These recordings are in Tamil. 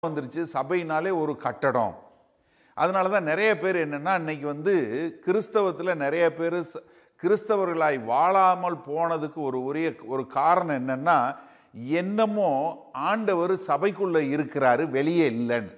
வந்துருச்சு சபைனாலே ஒரு கட்டடம் அதனால தான் நிறைய பேர் என்னன்னா இன்னைக்கு வந்து கிறிஸ்தவத்தில் நிறைய பேர் ச- கிறிஸ்தவர்களாய் வாழாமல் போனதுக்கு ஒரு உரிய ஒரு காரணம் என்னன்னா என்னமோ ஆண்டவர் சபைக்குள்ள இருக்கிறாரு வெளியே இல்லைன்னு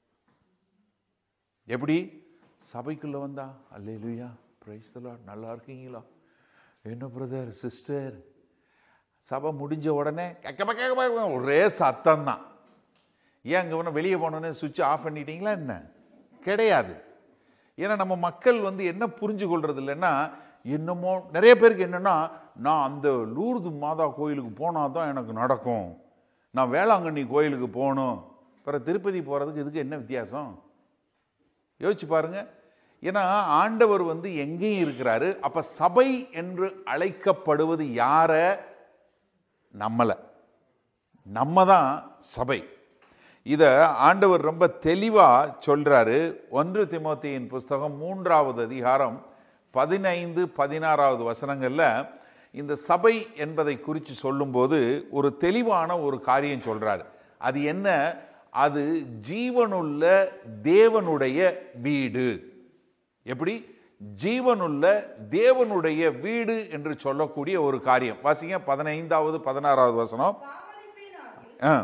எப்படி சபைக்குள்ள வந்தா அல்லேலூயா பிரைஸ் நல்லா இருக்கீங்களா என்ன பிரதர் சிஸ்டர் சபை முடிஞ்ச உடனே கக்க பக்க கக்க பக்க ஒரே சத்தம் தான் ஏன் அங்கே ஒன்று வெளியே போனோன்னே சுவிட்ச் ஆஃப் பண்ணிட்டீங்களா என்ன கிடையாது ஏன்னா நம்ம மக்கள் வந்து என்ன புரிஞ்சு கொள்றது இல்லைன்னா என்னமோ நிறைய பேருக்கு என்னன்னா நான் அந்த லூர்து மாதா கோயிலுக்கு போனால் தான் எனக்கு நடக்கும் நான் வேளாங்கண்ணி கோயிலுக்கு போகணும் பிறகு திருப்பதி போகிறதுக்கு இதுக்கு என்ன வித்தியாசம் யோசிச்சு பாருங்க ஏன்னா ஆண்டவர் வந்து எங்கேயும் இருக்கிறாரு அப்ப சபை என்று அழைக்கப்படுவது யார நம்மள நம்ம தான் சபை இத ஆண்டவர் ரொம்ப தெளிவா சொல்றாரு ஒன்று திமோத்தியின் புஸ்தகம் மூன்றாவது அதிகாரம் பதினைந்து பதினாறாவது வசனங்கள்ல இந்த சபை என்பதை குறித்து சொல்லும்போது ஒரு தெளிவான ஒரு காரியம் சொல்றாரு அது என்ன அது ஜீவனுள்ள தேவனுடைய வீடு எப்படி ஜீவனுள்ள தேவனுடைய வீடு என்று சொல்லக்கூடிய ஒரு காரியம் வாசிங்க பதினைந்தாவது பதினாறாவது வசனம் தாமதிப்பேனாகில் ஆ.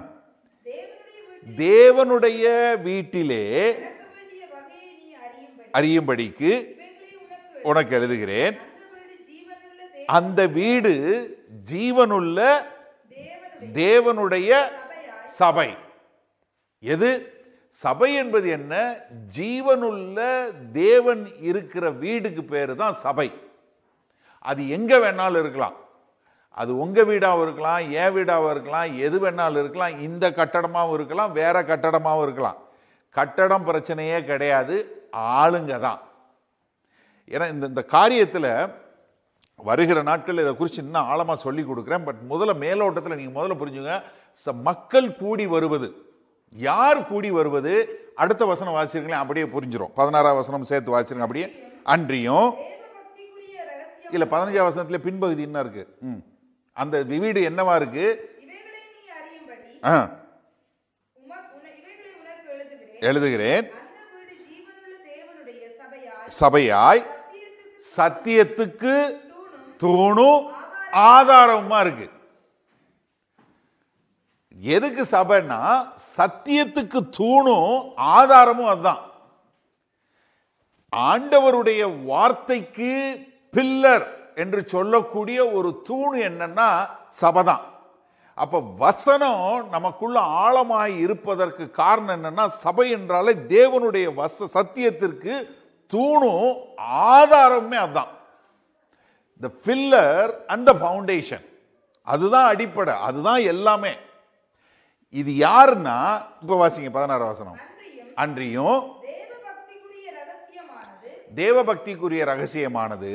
தேவனுடைய தேவனுடைய வீட்டில் வீட்டிலே நடக்க வேண்டிய வகையை நீ அறியும்படி அறியும்படிக்கு இவைகளை உனக்கு உனக்கு எழுதுகிறேன் அந்த வீடு ஜீவனுள்ள அந்த வீடு ஜீவனுள்ள தேவனுடைய தேவனுடைய சபையாய் சபை எது சபை என்பது என்ன ஜீவனுள்ள தேவன் இருக்கிற வீடுக்கு பேரு தான் சபை அது எங்க வேணாலும் இருக்கலாம் அது உங்க வீடாவும் இருக்கலாம் என் வீடாவும் இருக்கலாம் எது வேணாலும் இருக்கலாம் இந்த கட்டடமாவும் இருக்கலாம் வேற கட்டடமாவும் இருக்கலாம் கட்டடம் பிரச்சனையே கிடையாது ஆளுங்க தான் ஏன்னா இந்த இந்த காரியத்தில் வருகிற நாட்கள் இதை குறித்து இன்னும் ஆழமாக சொல்லி கொடுக்குறேன் பட் முதல்ல மேலோட்டத்தில் நீங்கள் முதல்ல புரிஞ்சுங்க ச- மக்கள் கூடி வருவது யார் கூடி வருவது அடுத்த வசனம் வாசிருங்களேன் அப்படியே புரிஞ்சிடும் பதினாறாம் வசனம் சேர்த்து வாசிருங்க அப்படியே அன்றியும் தேவபக்திக்குரிய ரகசியம் இல்லை பதினஞ்சாம் வசனத்துல பின்பகுதி என்ன இருக்கு ம் அந்த வீடு என்னவா இருக்கு இவைகளை நீ அறியும்படி ஆ உமக் உன- இவைகளை உனக்கு எழுதுகிறேன் எழுதுகிறேன் அந்த வீடு ஜீவனுள்ள தேவனுடைய சபையாய் சபையாய் சத்தியத்துக்கு சத்தியத்துக்கு தூணும் தூணும் ஆதாரமா இருக்கு எதுக்கு சபைன்னா சத்தியத்துக்கு தூணும் ஆதாரமும் அதுதான் ஆண்டவருடைய வார்த்தைக்கு பில்லர் என்று சொல்லக்கூடிய ஒரு தூண் என்னன்னா சபைதான் அப்ப வசனம் நமக்குள்ள ஆழமாய் இருப்பதற்கு காரணம் என்னன்னா சபை என்றாலே தேவனுடைய வச சத்தியத்திற்கு தூணும் ஆதாரமே அதுதான் the pillar and the foundation அதுதான் அடிப்படை அதுதான் எல்லாமே இது யாருன்னா இப்ப வாசிங்க பதினாறு வசனம் அன்றியும் அன்றியும் தேவபக்திக்குரிய ரகசியமானது தேவபக்திக்குரிய ரகசியமானது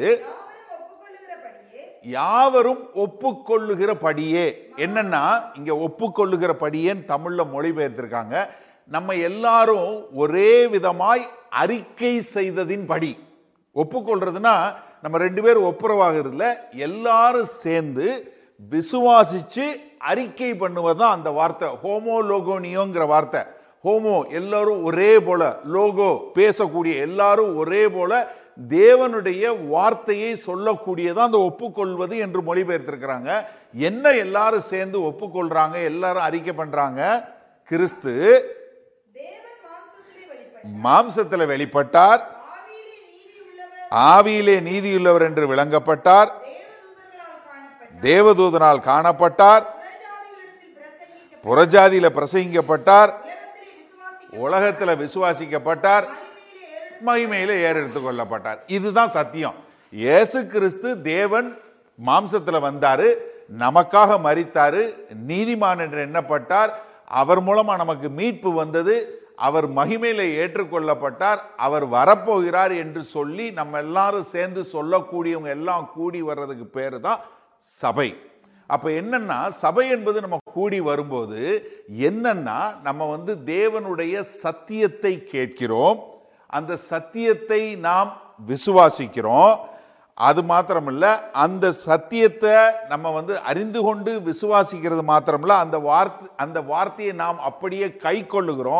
யாவரும் ஒப்புக்கொள்ளுகிறபடியே யாவரும் ஒப்புக்கொள்ளுகிறபடியே என்னன்னா இங்க ஒப்புக்கொள்ளுகிறபடியேன்னு தமிழ்ல மொழிபெயர்த்திருக்காங்க நம்ம எல்லாரும் ஒரே விதமாய் அறிக்கை செய்ததின் படி ஒப்புக்கொள்றதுன்னா நம்ம ரெண்டு பேரும் ஒப்புரவாகிறதுல எல்லாரும் சேர்ந்து விசுவாசிச்சு அறிக்கை பண்ணுவதுதான் அந்த வார்த்தை ஹோமோ லோகோனியோங்கிற வார்த்தை ஹோமோ எல்லாரும் ஒரே போல லோகோ பேசக்கூடிய எல்லாரும் ஒரே போல தேவனுடைய வார்த்தையை சொல்லக்கூடியதான் அந்த ஒப்புக்கொள்வது என்று மொழிபெயர்த்திருக்கிறாங்க என்ன எல்லாரும் சேர்ந்து ஒப்புக்கொள்றாங்க எல்லாரும் அறிக்கை பண்றாங்க கிறிஸ்து தேவன் மாம்சத்திலே வெளிப்பட்டார் மாம்சத்துல வெளிப்பட்டார் ஆவியிலே நீதி உள்ளவர் ஆவியிலே நீதியுள்ளவர் என்று விளங்கப்பட்டார் தேவதூதர்களால் காணப்பட்டார் தேவதூதனால் காணப்பட்டார் புறஜாதிகளிடத்தில் பிரசங்கிக்க புறஜாதியில பிரசங்கிக்கப்பட்டார் உலகத்திலே விசுவாசிக்க உலகத்துல விசுவாசிக்கப்பட்டார் மகிமையிலே ஏறெடுத்து மகிமையில ஏறெடுத்து கொள்ளப்பட்டார் இதுதான் சத்தியம் இயேசு கிறிஸ்து தேவன் மாம்சத்துல வந்தாரு நமக்காக மரித்தாரு நீதிமான் என்று எண்ணப்பட்டார் அவர் மூலமா நமக்கு மீட்பு வந்தது அவர் மகிமையில ஏற்றுக்கொள்ளப்பட்டார் அவர் வரப்போகிறார் என்று சொல்லி நம்ம எல்லாரும் சேர்ந்து சொல்லக்கூடியவங்க எல்லாம் கூடி வர்றதுக்கு பேரு தான் சபை அப்ப என்னன்னா சபை என்பது நம்ம கூடி வரும்போது என்னன்னா நம்ம வந்து தேவனுடைய சத்தியத்தை கேட்கிறோம் அந்த சத்தியத்தை நாம் விசுவாசிக்கிறோம் அது மாத்திரமில்ல அந்த சத்தியத்தை நம்ம வந்து அறிந்து கொண்டு விசுவாசிக்கிறது மாத்திரமில்ல அந்த வார்த்தை அந்த வார்த்தையை நாம் அப்படியே கை கொள்ளுகிறோம்